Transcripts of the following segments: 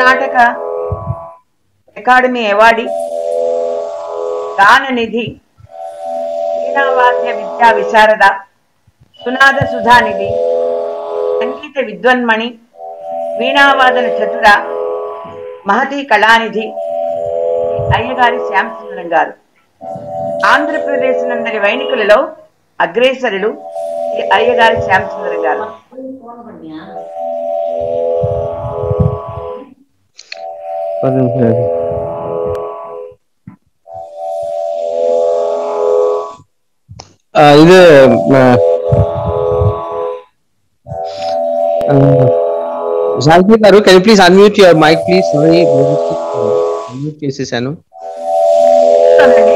నాటక academy awardee గాన నిధి వీణావాద్య విద్యా విశారద సునాద సుధానిధి సంగీత విద్వన్మణి వీణావాదన చతుర మహతి కళానిధి అయ్యగారి శ్యామసుందరం గారు ఆంధ్రప్రదేశ్ నందరి వైణికులలో అగ్రేసరులు ఈ అయ్యగారి శ్యామసుందరం గారు పది నిమిషాలు. ఆ, ఇది శాంతి గారు can please unmute your mic please sorry unmute చేసేసాను చూడండి.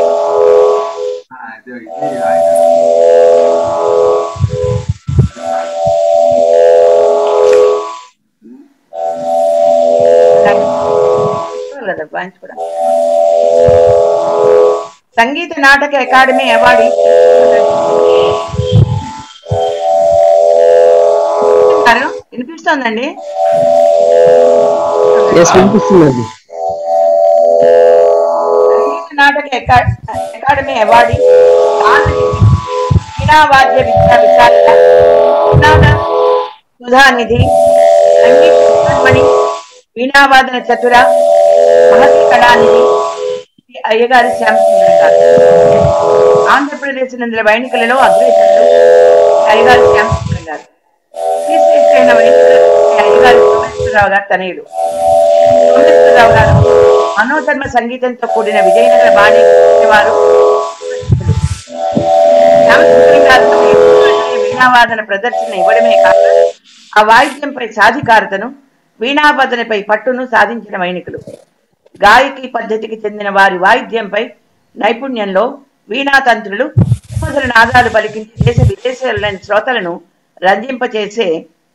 చూడలేదా పాయింట్స్ కూడా సంగీత నాటక అకాడమీ అవార్డు గారు, వినిపిస్తోందండి ఎస్ వినిపిస్తుందండి సంగీత నాటక అకా- అకాడమీ అవార్డు వీణావాద్య విద్యా విశారద సునాద సుధానిధి సంగీత విద్వాన్మణి వీణావాదన చతుర మహతి కళానిధి శ్రీ అయ్యగారి శ్యామసుందరం గారు ఆంధ్రప్రదేశ్ నందుల వైణికులలో అగ్రేసరులు శ్రీ అయ్యగారి శ్యామసుందరం గారు శ్రీశ్రీకైన వైణికులు శ్రీ అయ్యగారి సోమేశ్వరరావు గారు తనయుడు సోమేశ్వరరావు గారు మనోధర్మ సంగీతంతో కూడిన విజయనగర బాణి వారు రామచంద్రం గారు తమ యువకులకి వీణావాదన ప్రదర్శన ఇవ్వడమే కాక ఆ వాయిద్యంపై సాధికారతను వీణావాదనపై పట్టును సాధించిన వైణికులు గాయకి పద్ధతికి చెందిన వారి వాయిద్యంపై నైపుణ్యంలో వీణాతంత్రులు మొదల నాదాలు పలికించి దేశ విదేశాలైన శ్రోతలను రంజింపచేసే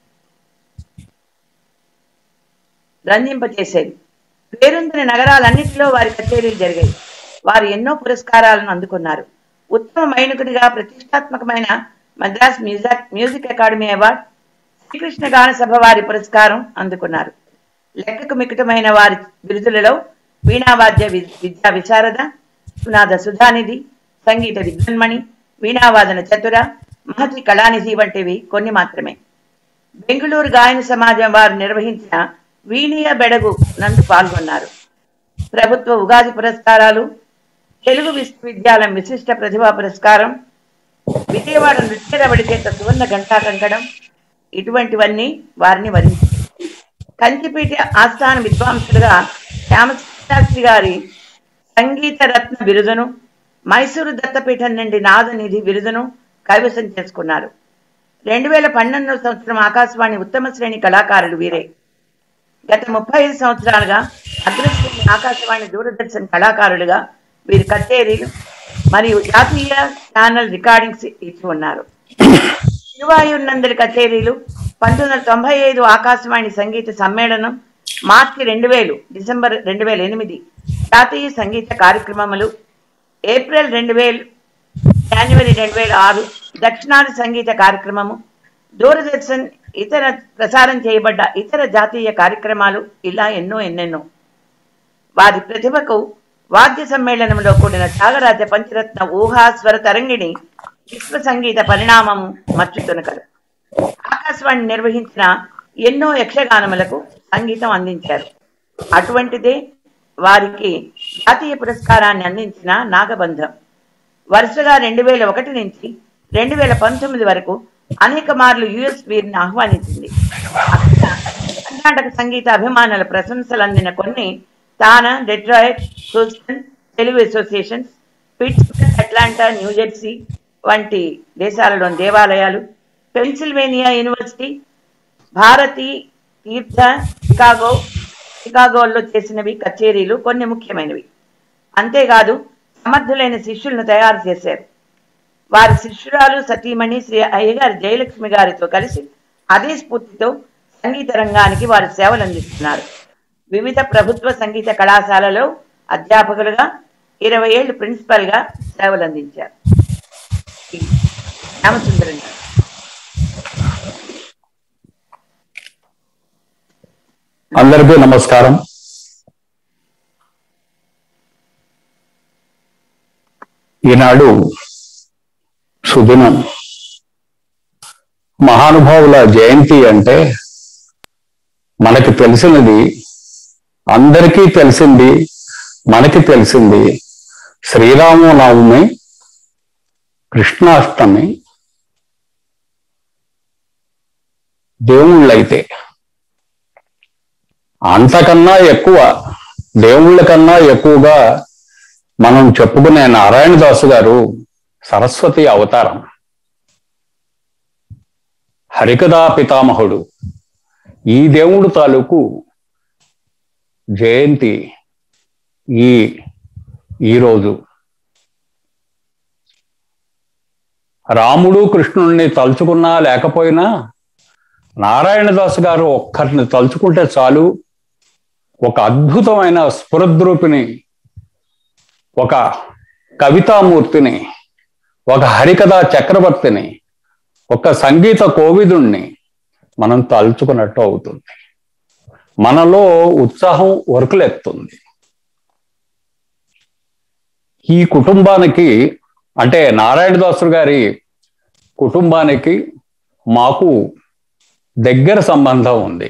రంజింపచేసేవి పేరొందిన నగరాలన్నింటిలో వారి కచేరీలు జరిగాయి వారు ఎన్నో పురస్కారాలను అందుకున్నారు ఉత్తమ మైనకుడిగా ప్రతిష్టాత్మకమైన Madras music music academy award Srikrishna Gana Sabha వారి పురస్కారం అందుకున్నారు లెక్కకు మికటమైన వారి బిరుదులలో వీణావాద్య వి- విద్యా విశారద సునాద సుధానిధి సంగీత విద్వన్మణి వీణావాదన చతుర మహతి కళానిధి వంటివి కొన్ని మాత్రమే బెంగళూరు గాయన సమాజం వారు నిర్వహించిన వీణీయ బెడగు నందు పాల్గొన్నారు ప్రభుత్వ ఉగాది పురస్కారాలు తెలుగు విశ్వవిద్యాలయం విశిష్ట ప్రతిభా పురస్కారం విజయవాడ నృత్య రవడి చేత సువర్ణ ఘంటా కంకణం ఇటువంటివన్నీ వారిని వరించాయి కంచిపీఠ ఆస్థాన విద్వాంసులుగా శ్యామశాస్త్రి గారి సంగీత రత్న బిరుదును మైసూరు దత్తపీఠం నుండి నాదనిధి బిరుదును కైవసం చేసుకున్నారు రెండు వేల పన్నెండవ సంవత్సరం ఆకాశవాణి ఉత్తమ శ్రేణి కళాకారులు వీరే గత ముప్పై ఐదు సంవత్సరాలుగా అగ్రశ్రేణి ఆకాశవాణి దూరదర్శన్ కళాకారులుగా వీరి కచేరీలు మరియు జాతీయ ఛానల్ రికార్డింగ్స్ ఇచ్చి ఉన్నారు తిరువాయూరు నందరి కచేరీలు పంతొమ్మిది వందల తొంభై ఐదు ఆకాశవాణి సంగీత సమ్మేళనం మార్చి రెండు వేలు డిసెంబర్ రెండు వేల ఎనిమిది జాతీయ సంగీత కార్యక్రమములు ఏప్రిల్ రెండు వేలు జనవరి రెండు వేల ఆరు దక్షిణాది సంగీత కార్యక్రమము దూరదర్శన్ ఇతర ప్రసారం చేయబడ్డ ఇతర జాతీయ కార్యక్రమాలు ఇలా ఎన్నో ఎన్నెన్నో వారి ప్రతిభకు వాద్య సమ్మేళనంలో కూడిన త్యాగరాజ పంచరత్న ఊహా స్వర తరంగిణి విశ్వ సంగీత పరిణామము మచ్చుతునకలు ఆకాశవాణి నిర్వహించిన ఎన్నో యక్షగానములకు సంగీతం అందించారు అటువంటిదే వారికి జాతీయ పురస్కారాన్ని అందించిన నాగబంధం వరుసగా రెండు వేల ఒకటి నుంచి రెండు వేల పంతొమ్మిది వరకు అనేక మార్లు యుఎస్ వీరిని ఆహ్వానించింది అక్కడ కర్ణాటక సంగీత అభిమానుల ప్రశంసలు అందిన కొన్ని TANA Detroit Houston Telugu associations Pittsburgh Atlanta New Jersey వంటి దేశాలలోని దేవాలయాలు పెన్సిల్వేనియా యూనివర్సిటీ భారతి తీర్థ చికాగో చికాగోలో చేసినవి కచేరీలు కొన్ని ముఖ్యమైనవి అంతేకాదు సమర్థులైన శిష్యులను తయారు చేశారు వారి శిష్యురాలు సతీమణి శ్రీ అయ్యగారి జయలక్ష్మి గారితో కలిసి అదే స్ఫూర్తితో సంగీత రంగానికి వారు సేవలు అందిస్తున్నారు వివిధ ప్రభుత్వ సంగీత కళాశాలలో అధ్యాపకులుగా ఇరవై ఏళ్ళు ప్రిన్సిపల్ గా సేవలు అందించారు రామచంద్రన్ గారు. అందరికీ నమస్కారం ఈనాడు సుదినం మహానుభావుల జయంతి అంటే మనకి తెలిసినది అందరికీ తెలిసింది మనకి తెలిసింది శ్రీరామనవమి కృష్ణాష్టమి దేవుళ్ళైతే అంతకన్నా ఎక్కువ దేవుళ్ళ కన్నా ఎక్కువగా మనం చెప్పుకునే నారాయణదాసు గారు సరస్వతి అవతారం హరికథా పితామహుడు ఈ దేవుడు తాలూకు జయంతి ఈ ఈరోజు రాముడు కృష్ణుడిని తలుచుకున్నా లేకపోయినా నారాయణదాసు గారు ఒక్కరిని తలుచుకుంటే చాలు ఒక అద్భుతమైన స్ఫురద్రూపిని ఒక కవితామూర్తిని ఒక హరికథా చక్రవర్తిని ఒక సంగీత కోవిదుణ్ణి మనం తలుచుకున్నట్టు అవుతుంది మనలో ఉత్సాహం ఉరకలెత్తుంది ఈ కుటుంబానికి అంటే నారాయణదాసు గారి కుటుంబానికి మాకు దగ్గర సంబంధం ఉంది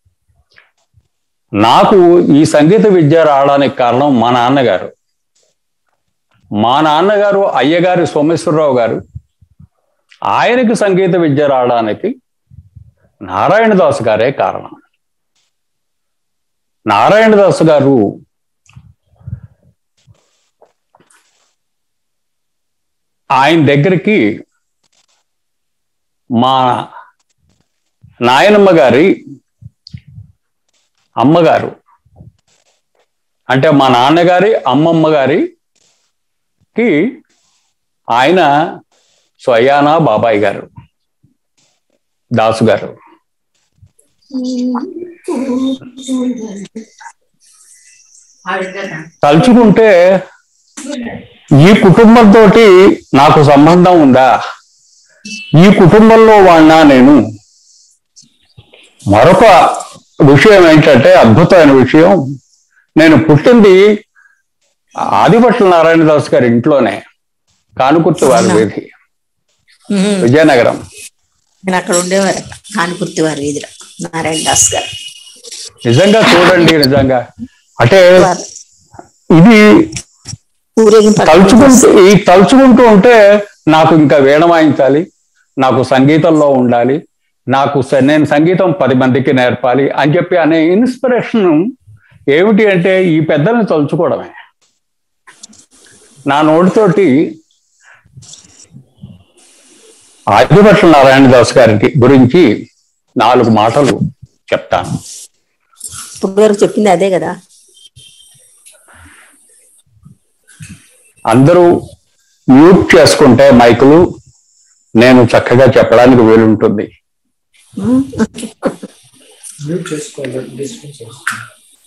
నాకు ఈ సంగీత విద్య రావడానికి కారణం మా నాన్నగారు మా నాన్నగారు అయ్యగారి సోమేశ్వరరావు గారు ఆయనకి సంగీత విద్య రావడానికి నారాయణదాసు గారే కారణం నారాయణదాసు గారు ఆయన దగ్గరికి మా నాయనమ్మ గారి అమ్మగారు అంటే మా నాన్నగారి అమ్మమ్మ గారికి ఆయన స్వయానా బాబాయ్ గారు దాసు గారు తలుచుకుంటే ఈ కుటుంబంతో నాకు సంబంధం ఉందా ఈ కుటుంబంలో వాడినా నేను మరొక విషయం ఏంటంటే అద్భుతమైన విషయం నేను పుట్టింది ఆదిభట్ల నారాయణదాస్ గారి ఇంట్లోనే కానుకుర్తి వారి వీధి విజయనగరం నేను అక్కడ ఉండేవారు కానిపుర్తి వారి వీధిలో నారాయణ దాస్ గారు నిజంగా చూడండి నిజంగా అంటే ఇది ఊరేగింపు అక్కడ తలుచుకుంటూ ఈ తలుచుకుంటూ ఉంటే నాకు ఇంకా వీణ వాయించాలి నాకు సంగీతంలో ఉండాలి నాకు స- నేను సంగీతం పది మందికి నేర్పాలి అని చెప్పి అనే ఇన్స్పిరేషన్ ఏమిటి అంటే ఈ పెద్దల్ని తలుచుకోవడమే నా నోటితోటి ఆదిభట్ల నారాయణదాస్ గారికి గురించి నాలుగు మాటలు చెప్తాను ఇప్పుడు వరకు చెప్పింది అదే కదా అందరూ మ్యూట్ చేసుకుంటే మైకులు నేను చక్కగా చెప్పడానికి వీలుంటుంది మ్యూట్ చేసుకోవాలి డిస్టెన్స్ వస్తుంది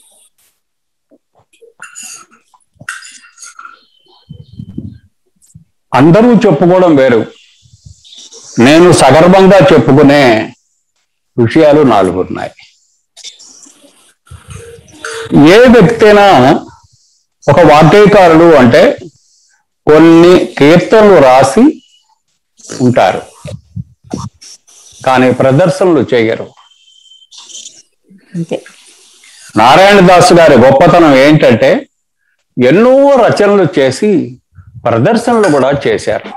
అందరూ చెప్పుకోవడం వేరు నేను సగర్భంగా చెప్పుకునే విషయాలు నాలుగు ఉన్నాయి ఏ వ్యక్తైనా ఒక వాగ్గేయకారుడు అంటే కొన్ని కీర్తనలు రాసి ఉంటారు కానీ ప్రదర్శనలు చేయరు అంతే నారాయణదాసు గారి గొప్పతనం ఏంటంటే ఎన్నో రచనలు చేసి ప్రదర్శనలు కూడా చేశారు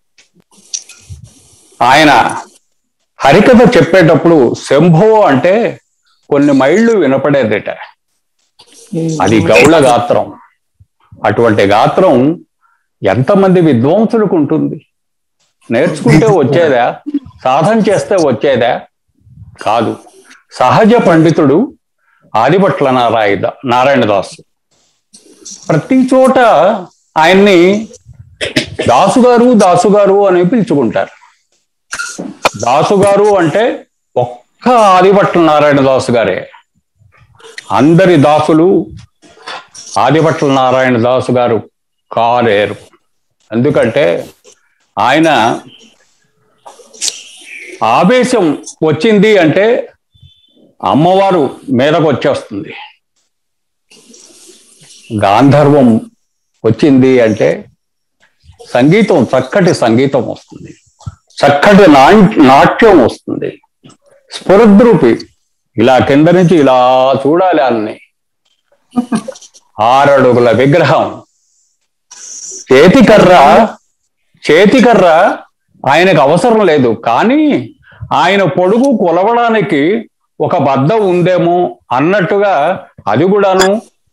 ఆయన హరికథ చెప్పేటప్పుడు శంభో అంటే కొన్ని మైళ్ళు వినపడేదిట అది గౌళ గాత్రం అటువంటి గాత్రం ఎంతమంది విద్వాంసులకు ఉంటుంది నేర్చుకుంటే వచ్చేదా సాధన చేస్తే వచ్చేదా కాదు సహజ పండితుడు ఆదిభట్ల నారాయణ నారాయణదాసు ప్రతి చోట ఆయన్ని దాసు గారు దాసు గారు అని పిలుచుకుంటారు దాసు గారు అంటే ఒక్క ఆదిభట్ల నారాయణ దాసు గారే అందరి దాసులు ఆదిభట్ల నారాయణ దాసు గారు కాలేరు ఎందుకంటే ఆయన ఆవేశం వచ్చింది అంటే అమ్మవారు మీదకు వచ్చేస్తుంది గాంధర్వం వచ్చింది అంటే సంగీతం చక్కటి సంగీతం వస్తుంది చక్కటి నా నాట్యం వస్తుంది స్ఫురద్రూపి ఇలా కింద నుంచి ఇలా చూడాలి అన్ని ఆరడుగుల విగ్రహం చేతికర్ర చేతికర్ర ఆయనకు అవసరం లేదు కానీ ఆయన పొడుగు కొలవడానికి ఒక బద్ద ఉందేమో అన్నట్టుగా అది కూడాను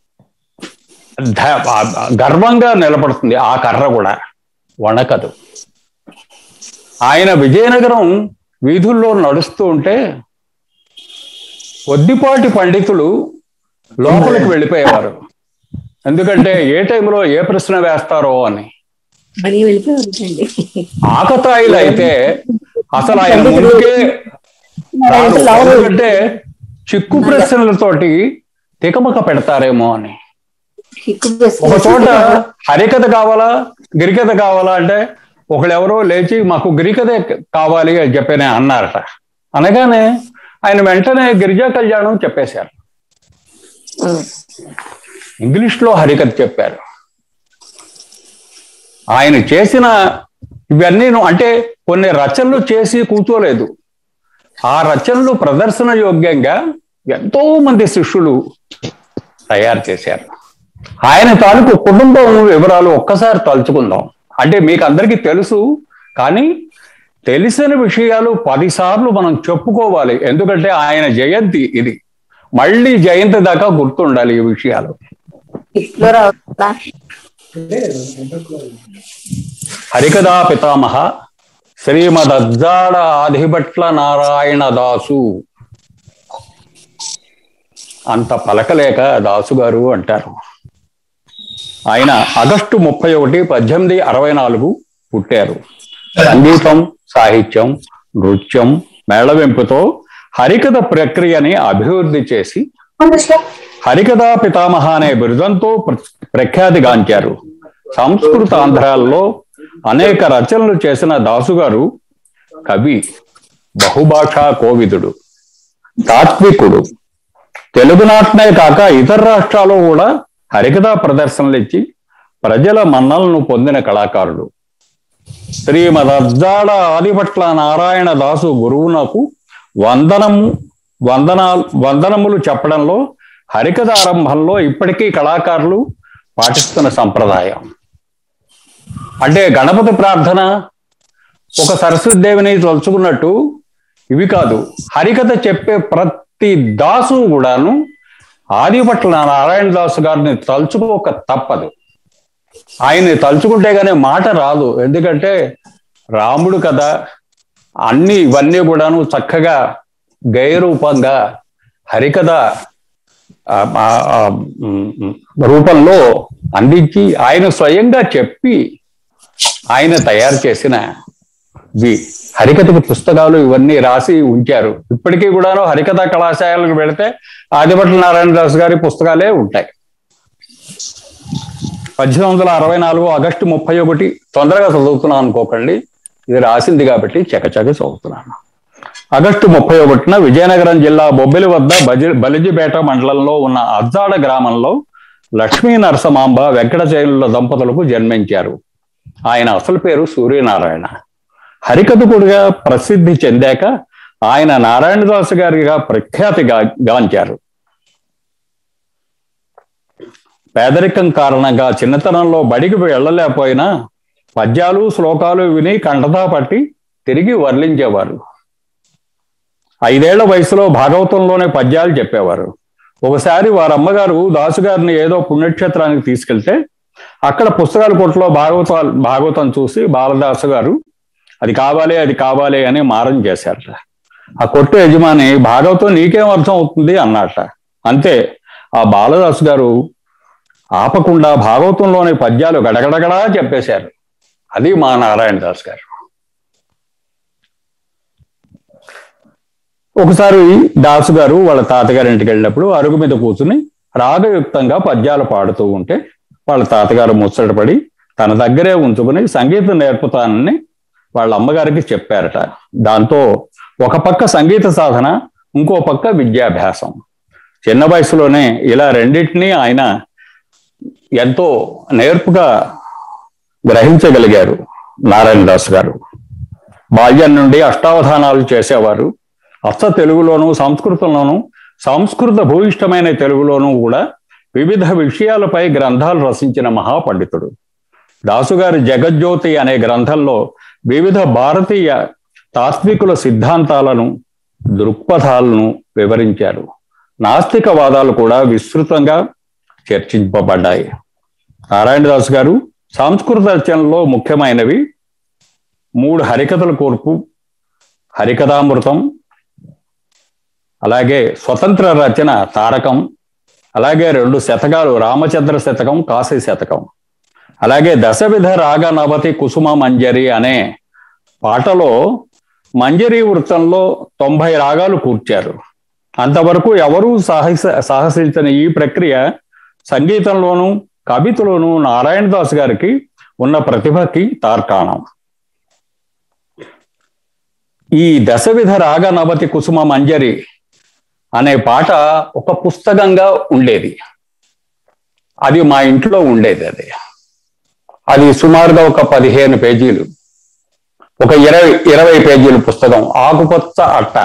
ధ- ఆ- గర్వంగా నిలబడుతుంది ఆ కర్ర కూడా వణకదు ఆయన విజయనగరం వీధుల్లో నడుస్తూ ఉంటే కొద్దిపాటి పండితులు లోపలికి వెళ్ళిపోయేవారు ఎందుకంటే ఏ టైంలో ఏ ప్రశ్న వేస్తారో అని అని వెళ్ళిపోయిందండి ఆకతాయిలు అయితే అసలు ఆయన ముందుకే రారు. ఎందుకంటే చిక్కు ప్రశ్నలతోటి తికమక పెడతారేమో అని ఒక చోట హరికథ కావాలా గిరికథ కావాలా అంటే ఒకళ్ళెవరో లేచి మాకు గిరికథే కావాలి అని చెప్పని అన్నారట అనగానే ఆయన వెంటనే గిరిజా కళ్యాణం చెప్పేశారు ఇంగ్లీష్ లో హరికథ చెప్పారు ఆయన చేసిన ఇవన్నీ అంటే కొన్ని రచనలు చేసి కూర్చోలేదు ఆ రచనలు ప్రదర్శన యోగ్యంగా ఎంతో మంది శిష్యులు తయారు చేశారు ఆయన తాలూకు కుటుంబం వివరాలు ఒక్కసారి తలుచుకుందాం అంటే మీకు అందరికీ తెలుసు కానీ తెలిసిన విషయాలు పదిసార్లు మనం చెప్పుకోవాలి ఎందుకంటే ఆయన జయంతి ఇది మళ్ళీ జయంతి దాకా గుర్తుండాలి ఈ విషయాలు ఎక్స్ప్లోర్ అవుతుందా లేదు ఎందుకు హరికథా పితామహ శ్రీమదజ్జాడ ఆదిభట్ల నారాయణ దాసు అంత పలకలేక దాసు గారు అంటారు ఆయన ఆగస్టు ముప్పై ఒకటి పద్దెనిమిది అరవై నాలుగు పుట్టారు సంగీతం సాహిత్యం నృత్యం మేళవింపుతో హరికథ ప్రక్రియని అభివృద్ధి చేసి హరికథా పితామహ అనే బిరుదంతో ప్ర- ప్రఖ్యాతిగాంచారు సంస్కృత ఆంధ్రాల్లో అనేక రచనలు చేసిన దాసుగారు కవి బహుభాషా కోవిదుడు తాత్వికుడు తెలుగునాటనే కాక ఇతర రాష్ట్రాల్లో కూడా హరికథా ప్రదర్శనలు ఇచ్చి ప్రజల మన్నలను పొందిన కళాకారుడు శ్రీమదర్జాడ ఆదిపట్ల నారాయణ దాసు గురువునకు వందనము వందనాలు వందనములు చెప్పడంలో హరికథ ఆరంభంలో ఇప్పటికీ కళాకారులు పాటిస్తున్న సంప్రదాయం అంటే గణపతి ప్రార్థన ఒక సరస్వతి దేవిని తలుచుకున్నట్టు ఇవి కాదు హరికథ చెప్పే ప్రతి దాసు కూడాను ఆదిపట్ల నారాయణ దాసు గారిని తలుచుకోక తప్పదు ఆయన్ని తలుచుకుంటే గానీ మాట రాదు ఎందుకంటే రాముడు కదా అన్ని ఇవన్నీ కూడాను చక్కగా గైరూపంగా హరికథ ఆ, ఆ, ఆ, ఉమ్, ఉమ్, రూపంలో అందించి ఆయన స్వయంగా చెప్పి ఆయన తయారు చేసిన ఇవి హరికథకి పుస్తకాలు ఇవన్నీ రాసి ఉంచారు ఇప్పటికీ కూడాను హరికథ కళాశాలకు వెళితే ఆదిపట్ల నారాయణదాస్ గారి పుస్తకాలే ఉంటాయి పద్దెనిమిది వందల అరవై నాలుగు ఆగస్టు ముప్పై ఒకటి తొందరగా చదువుతున్నాను అనుకోకండి ఇది రాసింది కాబట్టి చకచక చదువుతున్నాను ఆగస్టు ముప్పై ఒకటిన విజయనగరం జిల్లా బొబ్బిలి వద్ద బజి బలిజిపేట మండలంలో ఉన్న అజ్జాడ గ్రామంలో లక్ష్మీ నరసమాంబ వెంకటచైలుల దంపతులకు జన్మించారు ఆయన అసలు పేరు సూర్యనారాయణ హరికథకుడిగా ప్రసిద్ధి చెందాక ఆయన నారాయణదాసు గారిగా ప్రఖ్యాతి గా- గాంచారు పేదరికం కారణంగా చిన్నతనంలో బడికి వెళ్ళలేకపోయినా పద్యాలు శ్లోకాలు విని కంటతా పట్టి తిరిగి వర్లించేవారు ఐదేళ్ల వయసులో భాగవతంలోనే పద్యాలు చెప్పేవారు ఒకసారి వారి అమ్మగారు దాసుగారిని ఏదో పుణ్యక్షేత్రానికి తీసుకెళ్తే అక్కడ పుస్తకాల కొట్లో భాగవత భాగవతం చూసి బాలదాసు గారు అది కావాలి అది కావాలి అని మారం చేశారట ఆ కొట్టు యజమాని భాగవతం నీకేం అర్థం అవుతుంది అన్నట అంతే ఆ బాలదాసు గారు ఆపకుండా భాగవతంలోని పద్యాలు గడగడగడా చెప్పేశారు అది మా నారాయణ దాస్ గారు ఒకసారి దాసు గారు వాళ్ళ తాతగారి ఇంటికి వెళ్ళినప్పుడు అరుగు మీద కూర్చుని రాగయుక్తంగా పద్యాలు పాడుతూ ఉంటే వాళ్ళ తాతగారు ముచ్చటపడి తన దగ్గరే ఉంచుకుని సంగీతం నేర్పుతానని వాళ్ళ అమ్మగారికి చెప్పారట దాంతో ఒక పక్క సంగీత సాధన ఇంకో పక్క విద్యాభ్యాసం చిన్న వయసులోనే ఇలా రెండింటినీ ఆయన ఎంతో నేర్పుగా గ్రహించగలిగారు నారాయణదాస్ గారు బాల్యం నుండి అష్టావధానాలు చేసేవారు అచ్చ తెలుగులోను సంస్కృతంలోను సంస్కృత భూయిష్టమైన తెలుగులోనూ కూడా వివిధ విషయాలపై గ్రంథాలు రచించిన మహాపండితుడు దాసుగారి జగజ్యోతి అనే గ్రంథంలో వివిధ భారతీయ తాత్వికుల సిద్ధాంతాలను దృక్పథాలను వివరించారు నాస్తికవాదాలు కూడా విస్తృతంగా చర్చింపబడ్డాయి నారాయణదాస్ గారు సంస్కృత రచనలో ముఖ్యమైనవి మూడు హరికథల కూర్పు హరికథామృతం అలాగే స్వతంత్ర రచన తారకం అలాగే రెండు శతకాలు రామచంద్ర శతకం కాశీ శతకం అలాగే దశవిధ రాగ నవతి కుసుమ మంజరి అనే పాటలో మంజరి వృత్తంలో తొంభై రాగాలు కూర్చారు అంతవరకు ఎవరూ సాహస సాహసించని ఈ ప్రక్రియ సంగీతంలోనూ కవితలోనూ నారాయణదాస్ గారికి ఉన్న ప్రతిభకి తార్కాణం ఈ దశవిధ రాగ నవతి కుసుమ మంజరి అనే పాట ఒక పుస్తకంగా ఉండేది అది మా ఇంట్లో ఉండేది అది అది సుమారుగా ఒక పదిహేను పేజీలు ఒక ఇరవై ఇరవై పేజీల పుస్తకం ఆకుపచ్చ అట్ట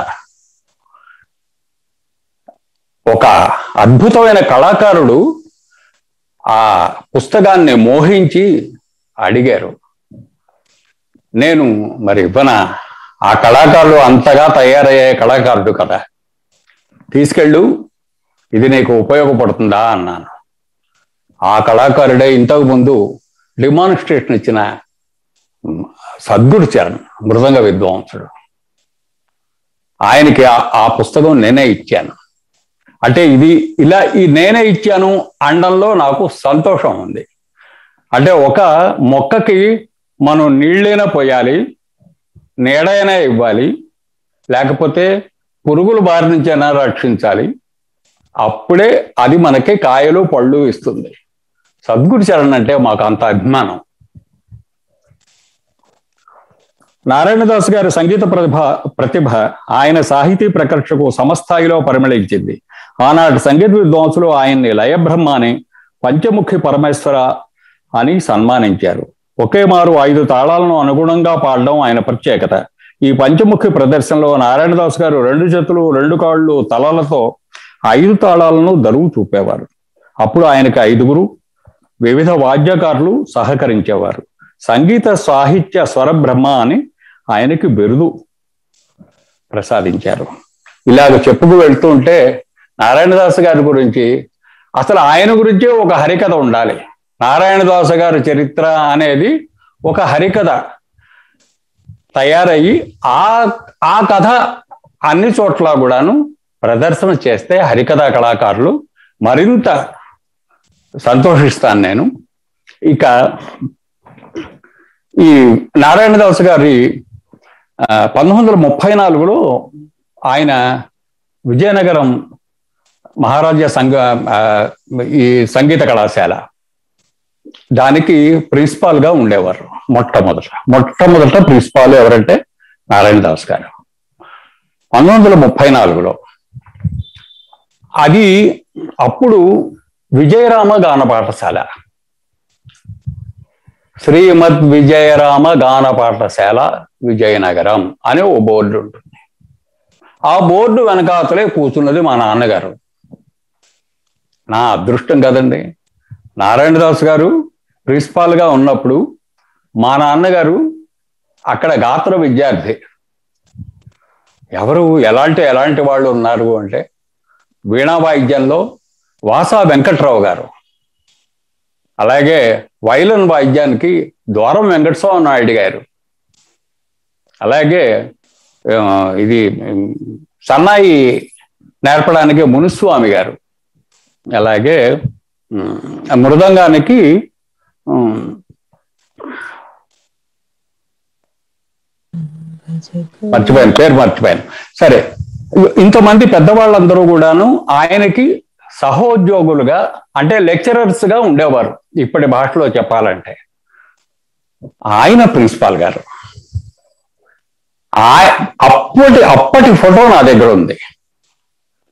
ఒక అద్భుతమైన కళాకారుడు ఆ పుస్తకాన్ని మోహించి అడిగారు నేను మరి ఇవ్వన ఆ కళాకారుడు అంతగా తయారయ్యే కళాకారుడు కదా తీసుకెళ్ళు ఇది నీకు ఉపయోగపడుతుందా అన్నాను ఆ కళాకారుడే ఇంతకు ముందు డిమాన్స్ట్రేషన్ ఇచ్చిన సద్గురు చరణ్ మృదంగ విద్వాంసుడు ఆయనకి ఆ పుస్తకం నేనే ఇచ్చాను అంటే ఇది ఇలా ఈ నేనే ఇచ్చాను అండంలో నాకు సంతోషం ఉంది అంటే ఒక మొక్కకి మనం నీళ్ళైనా పోయాలి నీడైనా ఇవ్వాలి లేకపోతే పురుగుల బారి నుంచైనా రక్షించాలి అప్పుడే అది మనకి కాయలు పళ్ళు ఇస్తుంది సద్గురు చరణ్ అంటే మాకు అంత అభిమానం నారాయణదాస్ గారి సంగీత ప్రతిభ ప్రతిభ ఆయన సాహితీ ప్రకర్షకు సమస్థాయిలో పరిమళించింది ఆనాటి సంగీత విద్వాంసులు ఆయన్ని లయబ్రహ్మ అని పంచముఖి పరమేశ్వర అని సన్మానించారు ఒకే మారు ఐదు తాళాలను అనుగుణంగా పాడడం ఆయన ప్రత్యేకత ఈ పంచముఖి ప్రదర్శనలో నారాయణదాస్ గారు రెండు చేతులు రెండు కాళ్ళు తలలతో ఐదు తాళాలను దరువు చూపేవారు అప్పుడు ఆయనకి ఐదుగురు వివిధ వాద్యకారులు సహకరించేవారు సంగీత సాహిత్య స్వర బ్రహ్మ అని ఆయనకి బిరుదు ప్రసాదించారు ఇలాగ చెప్పుకు వెళ్తుంటే నారాయణదాస్ గారి గురించి అసలు ఆయన గురించే ఒక హరికథ ఉండాలి నారాయణదాస్ గారి చరిత్ర అనేది ఒక హరికథ తయారయ్యి ఆ ఆ కథ అన్ని చోట్ల కూడాను ప్రదర్శన చేస్తే హరికథా కళాకారులు మరింత సంతోషిస్తాను నేను ఇక ఈ నారాయణదాస్ గారి పంతొమ్మిది వందల ముప్పై నాలుగులో ఆయన విజయనగరం మహారాజా సంఘ ఈ సంగీత కళాశాల దానికి ప్రిన్సిపాల్ గా ఉండేవారు మొట్టమొదట మొట్టమొదట ప్రిన్సిపాల్ ఎవరంటే నారాయణదాస్ గారు పంతొమ్మిది వందల ముప్పై నాలుగులో అది అప్పుడు విజయరామ గాన పాఠశాల శ్రీమద్ విజయరామ గాన పాఠశాల విజయనగరం అనే ఓ బోర్డు ఉంటుంది ఆ బోర్డు వెనకాతలే కూర్చున్నది మా నాన్నగారు నా అదృష్టం కదండి నారాయణదాస్ గారు ప్రిన్సిపాల్ గా ఉన్నప్పుడు మా నాన్నగారు అక్కడ గాత్ర విద్యార్థి ఎవరు ఎలాంటి ఎలాంటి వాళ్ళు ఉన్నారు అంటే వీణా వాయిద్యంలో వాసా వెంకట్రావు గారు అలాగే వైలన్ వాయిద్యానికి ద్వారం వెంకటస్వామి నాయుడు గారు అలాగే ఇది సన్నాయి నేర్పడానికి మునుస్వామి గారు అలాగే మృదంగానికి మర్చిపోయాను పేరు మర్చిపోయాను సరే ఇంతమంది పెద్దవాళ్ళందరూ కూడాను ఆయనకి సహోద్యోగులుగా అంటే లెక్చరర్స్ గా ఉండేవారు ఇప్పటి భాషలో చెప్పాలంటే ఆయన ప్రిన్సిపాల్ గారు అప్పటి అప్పటి ఫోటో నా దగ్గర ఉంది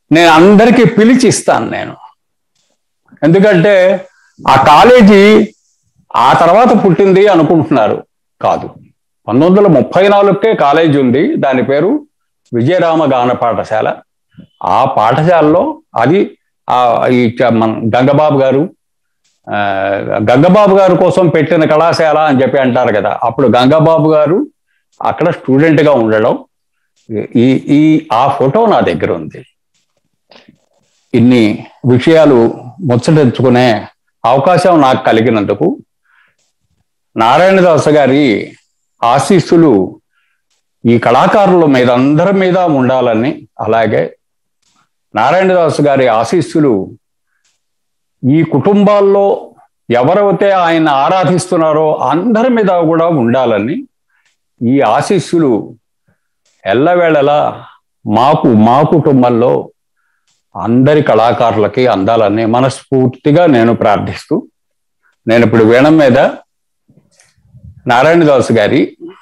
నేను అందరికీ పిలిచి ఇస్తాను నేను ఎందుకంటే ఆ కాలేజీ ఆ తర్వాత పుట్టింది అనుకుంటున్నారు కాదు పంతొమ్మిది వందల ముప్పై నాలుగుకే కాలేజీ ఉంది దాని పేరు విజయరామ గాన పాఠశాల ఆ పాఠశాలలో అది ఆ ఈ చ- మన గంగబాబు గారు ఆ, గంగబాబు గారు కోసం పెట్టిన కళాశాల అని చెప్పి అంటారు కదా అప్పుడు గంగబాబు గారు అక్కడ స్టూడెంట్ గా ఉండడం ఈ ఈ ఆ ఫోటో నా దగ్గర ఉంది ఇన్ని విషయాలు ముచ్చటించుకునే అవకాశం నాకు కలిగినందుకు నారాయణదాస్ గారి ఆశీస్సులు ఈ కళాకారుల మీద అందరి మీద ఉండాలని అలాగే నారాయణదాస్ గారి ఆశీస్సులు ఈ కుటుంబాల్లో ఎవరైతే ఆయన ఆరాధిస్తున్నారో అందరి మీద కూడా ఉండాలని ఈ ఆశీస్సులు ఎల్లవేళలా మాకు మా కుటుంబంలో అందరి కళాకారులకి అందాలని మనస్ఫూర్తిగా నేను ప్రార్థిస్తూ నేను ఇప్పుడు వీణం మీద నారాయణదాస్ గారి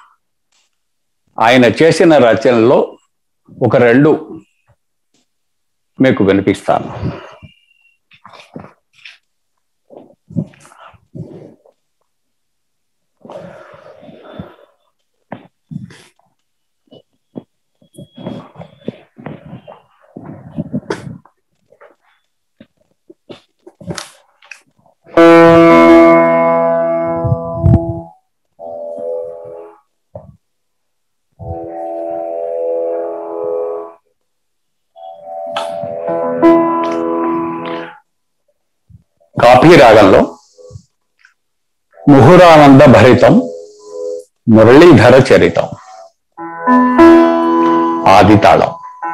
ఆయన చేసిన రచనలో ఒక రెండు మీకు వినిపిస్తాను కాపీ రాగంలో ముహురానంద భరితం మురళీధర చరితం ఆది తాళం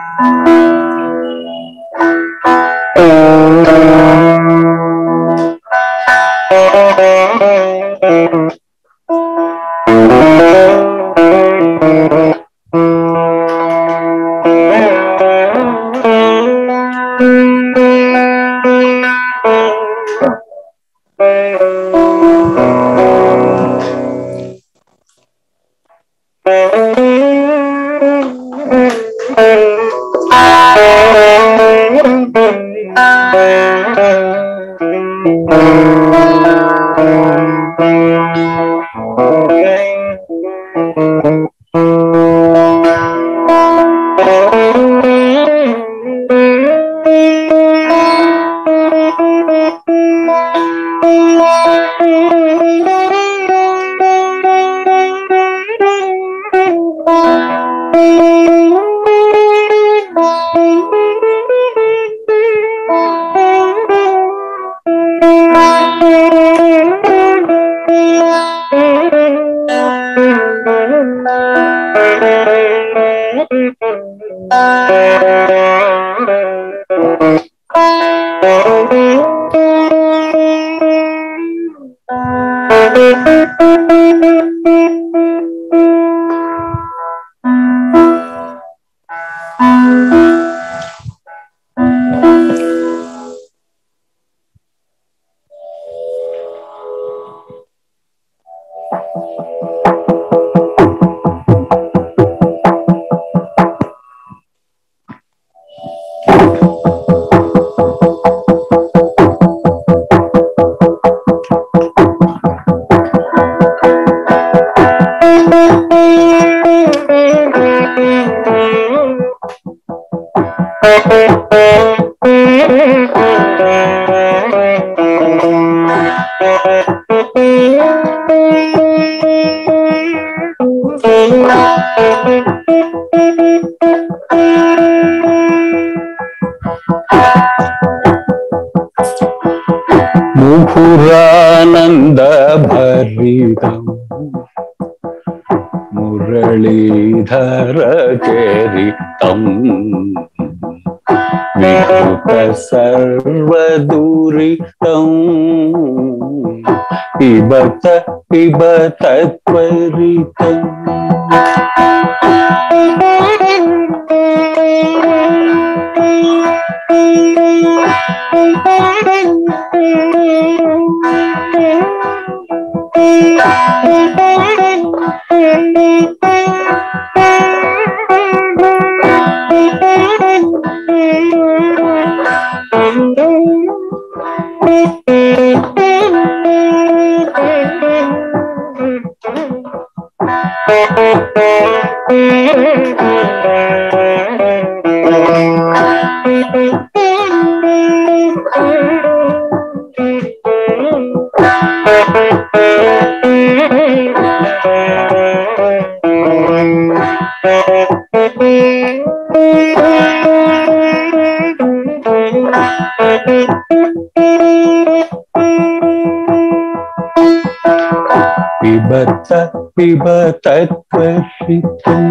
ముహురానంద భరితం మురళీధర చరితం వికృత సర్వదూరితం పిబత పిబత త్వరితం Thank you. పిబత పిబత త్వషితం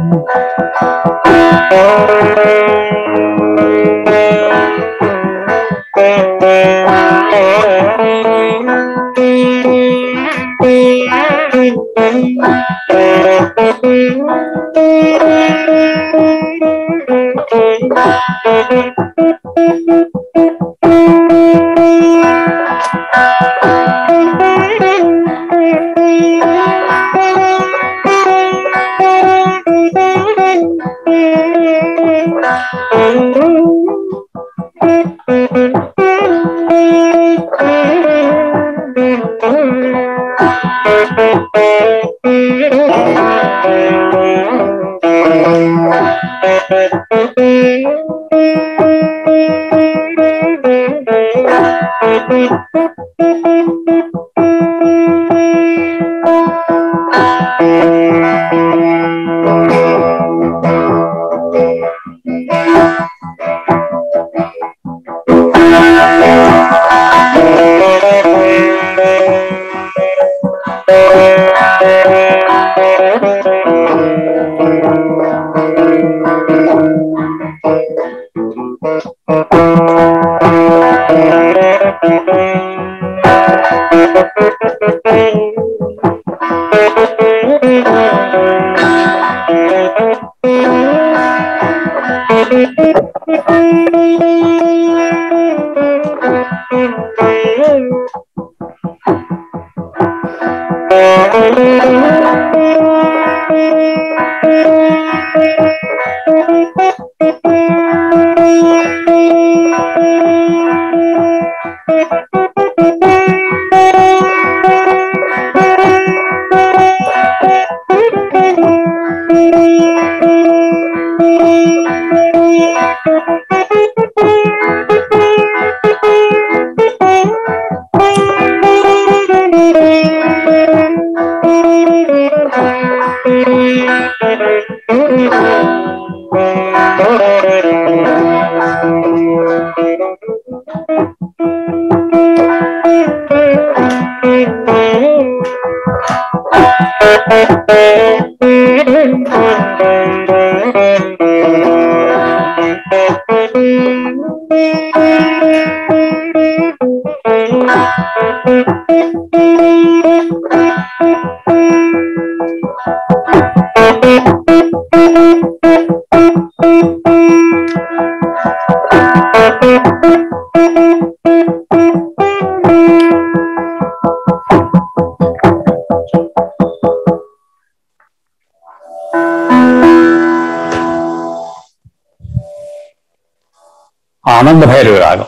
ఆనంద భైరవి రాగం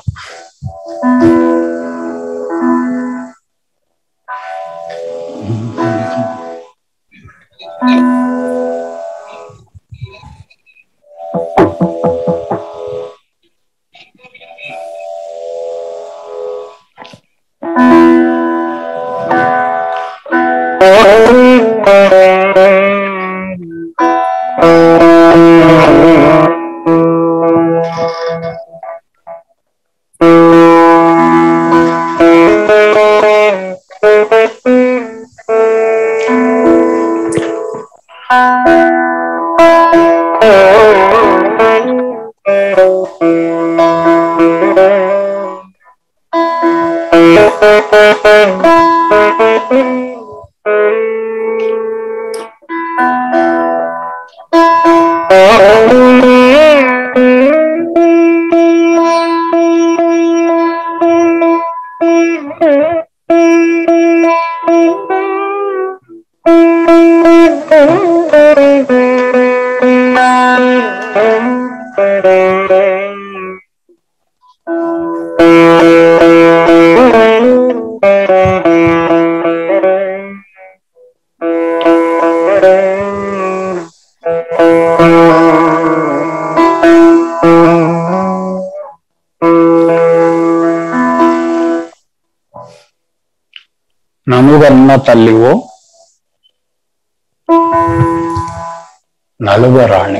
Thank ననుగన్న తల్లివో నలుగరాణి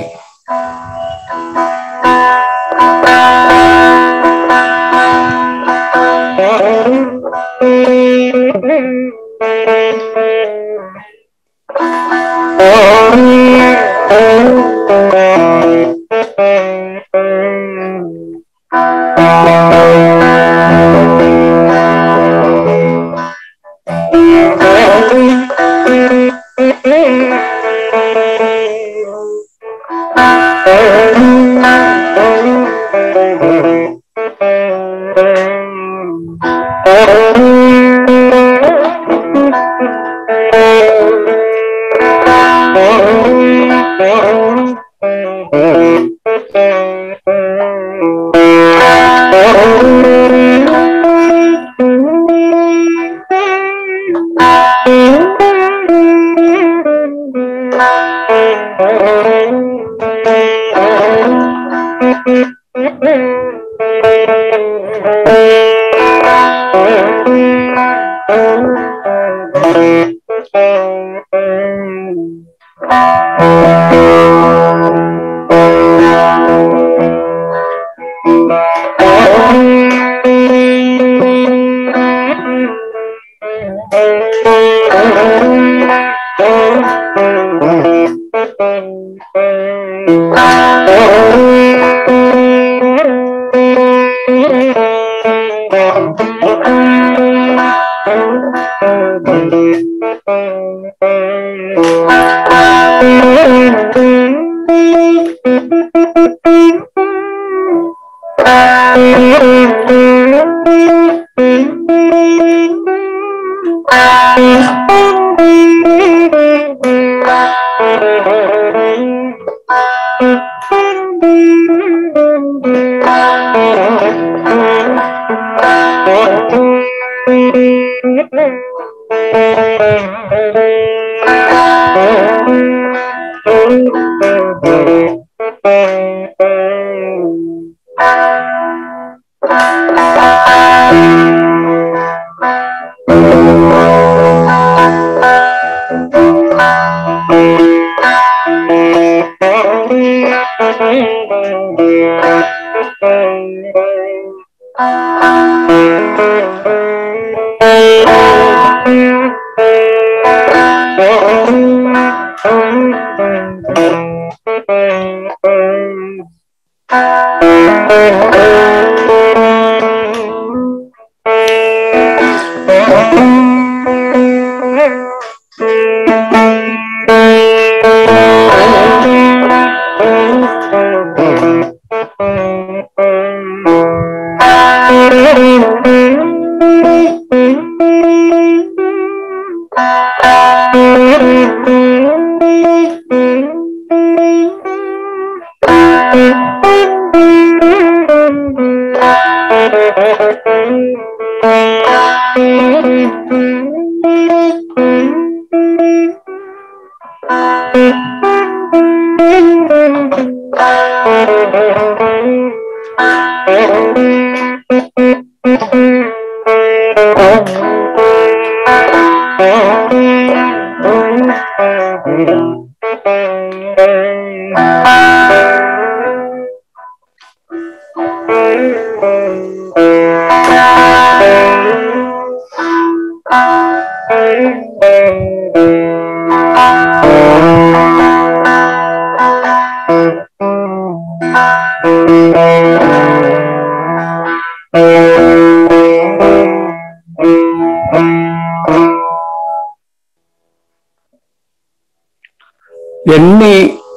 ఎన్ని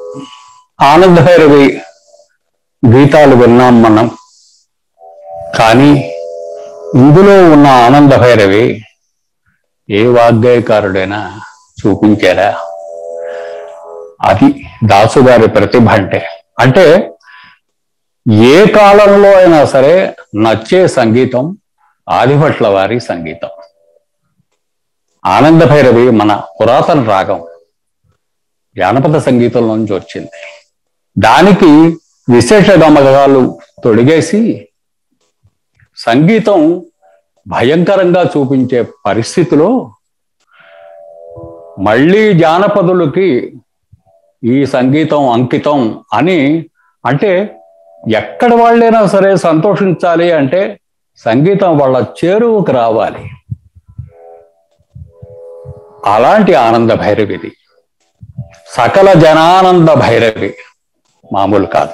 ఆనందభైరవి గీతాలు విన్నాం మనం కానీ ఇందులో ఉన్న ఆనందభైరవి ఏ వాగ్గేయకారుడైనా చూపించారా అది దాసు గారి ప్రతిభ అంటే అంటే ఏ కాలంలో అయినా సరే నచ్చే సంగీతం ఆదిభట్ల వారి సంగీతం ఆనంద భైరవి మన పురాతన రాగం జానపద సంగీతం నుంచి వచ్చింది దానికి విశేష గమకాలు తొడిగేసి సంగీతం భయంకరంగా చూపించే పరిస్థితిలో మళ్ళీ జానపదులకి ఈ సంగీతం అంకితం అని అంటే ఎక్కడ వాళ్ళైనా సరే సంతోషించాలి అంటే సంగీతం వాళ్ళ చేరువుకు రావాలి అలాంటి ఆనంద భైరవిది సకల జనానంద భైరవి మామూలు కాదు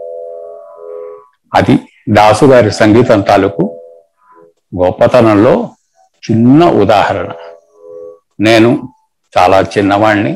అది దాసు గారి సంగీతం తాలూకు గొప్పతనంలో చిన్న ఉదాహరణ నేను చాలా చిన్నవాణ్ణి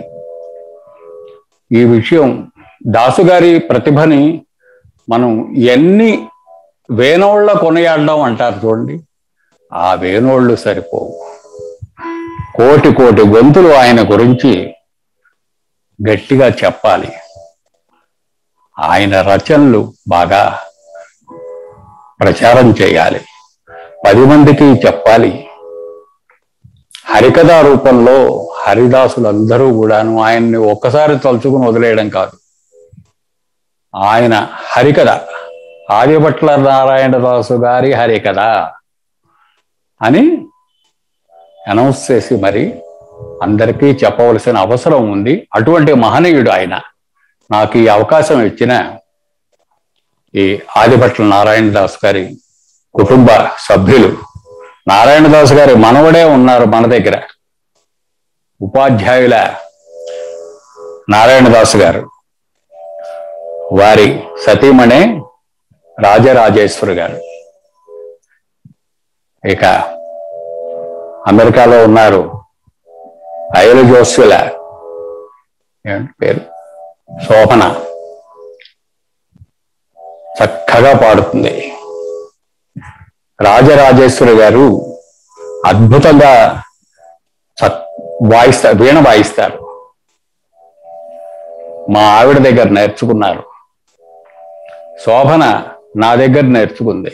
ఈ విషయం దాసు గారి ప్రతిభని మనం ఎన్ని వేనోళ్ళ కొనియాడడం అంటారు చూడండి ఆ వేనోళ్ళు సరిపోవు కోటి కోటి గొంతులు ఆయన గురించి గట్టిగా చెప్పాలి ఆయన రచనలు బాగా ప్రచారం చేయాలి పది మందికి చెప్పాలి హరికథ రూపంలో హరిదాసులందరూ కూడాను ఆయన్ని ఒక్కసారి తలుచుకుని వదిలేయడం కాదు ఆయన హరికథ ఆర్యభట్ల నారాయణదాసు గారి హరికథ అని అనౌన్స్ చేసి మరి అందరికీ చెప్పవలసిన అవసరం ఉంది అటువంటి మహనీయుడు ఆయన నాకు ఈ అవకాశం ఇచ్చిన ఈ ఆదిభట్ల నారాయణదాస్ గారి కుటుంబ సభ్యులు నారాయణదాస్ గారి మనవడే ఉన్నారు మన దగ్గర ఉపాధ్యాయుల నారాయణదాస్ గారు వారి సతీమణే రాజరాజేశ్వరి గారు ఇక అమెరికాలో ఉన్నారు అయలు జోస్యుల ఏమిటి పేరు శోభన చక్కగా పాడుతుంది రాజరాజేశ్వరి గారు అద్భుతంగా సత్- వాయిస్తారు వీణ వాయిస్తారు మా ఆవిడ దగ్గర నేర్చుకున్నారు శోభన నా దగ్గర నేర్చుకుంది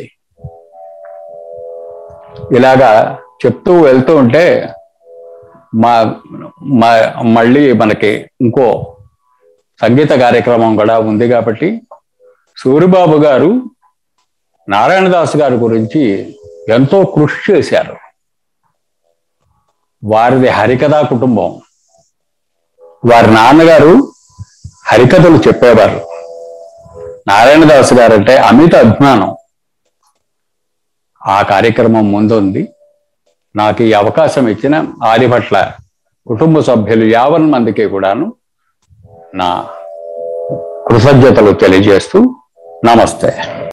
ఇలాగా చెప్తూ వెళ్తూ ఉంటే మా మా మళ్ళీ మనకి ఇంకో సంగీత కార్యక్రమం కూడా ఉంది కాబట్టి సూరిబాబు గారు నారాయణదాస్ గారి గురించి ఎంతో కృషి చేశారు వారిది హరికథా కుటుంబం వారి నాన్నగారు హరికథలు చెప్పేవారు నారాయణదాస్ గారు అంటే అమిత అభిమానం ఆ కార్యక్రమం ముందుంది నాకు ఈ అవకాశం ఇచ్చిన ఆదిపట్ల కుటుంబ సభ్యులు యావన్ మందికి కూడాను నా కృతజ్ఞతలు తెలియజేస్తూ నమస్తే